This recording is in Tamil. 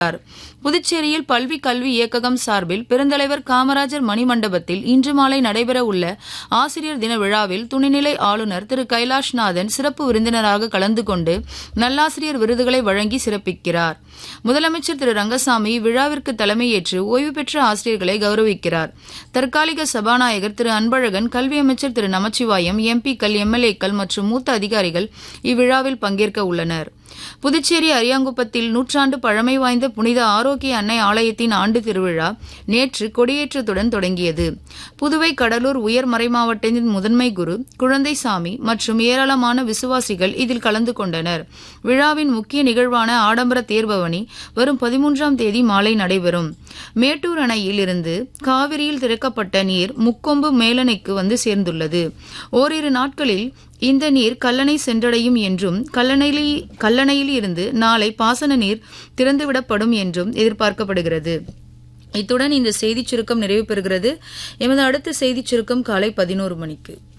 புதுச்சேரியில் பல்வி கல்வி இயக்ககம் சார்பில் பெருந்தலைவர் காமராஜர் மணிமண்டபத்தில் இன்று மாலை நடைபெற உள்ள ஆசிரியர் தின விழாவில் துணைநிலை ஆளுநர் திரு கைலாஷ்நாதன் சிறப்பு விருந்தினராக கலந்து கொண்டு நல்லாசிரியர் விருதுகளை வழங்கி சிறப்பிக்கிறார் முதலமைச்சர் திரு ரங்கசாமி விழாவிற்கு தலைமையேற்று ஓய்வு பெற்ற ஆசிரியர்களை கௌரவிக்கிறார் தற்காலிக சபாநாயகர் திரு அன்பழகன் கல்வி அமைச்சர் திரு நமச்சிவாயம் எம்பிக்கள் எம்எல்ஏக்கள் மற்றும் மூத்த அதிகாரிகள் இவ்விழாவில் பங்கேற்க உள்ளனர் புதுச்சேரி அரியாங்குப்பத்தில் நூற்றாண்டு பழமை வாய்ந்த புனித ஆரோக்கிய அன்னை ஆலயத்தின் ஆண்டு திருவிழா நேற்று கொடியேற்றத்துடன் தொடங்கியது புதுவை கடலூர் உயர் மறைமாவட்டத்தின் முதன்மை குரு குழந்தைசாமி மற்றும் ஏராளமான விசுவாசிகள் இதில் கலந்து கொண்டனர் விழாவின் முக்கிய நிகழ்வான ஆடம்பர தேர்பவனி வரும் பதிமூன்றாம் தேதி மாலை நடைபெறும் மேட்டூர் அணையில் இருந்து காவிரியில் திறக்கப்பட்ட நீர் முக்கொம்பு மேலணைக்கு வந்து சேர்ந்துள்ளது ஓரிரு நாட்களில் இந்த நீர் கல்லணை சென்றடையும் என்றும் கல்லணையில் கல்லணையில் இருந்து நாளை பாசன நீர் திறந்துவிடப்படும் என்றும் எதிர்பார்க்கப்படுகிறது இத்துடன் இந்த செய்திச் சுருக்கம் நிறைவு பெறுகிறது எமது அடுத்த செய்திச் சுருக்கம் காலை பதினோரு மணிக்கு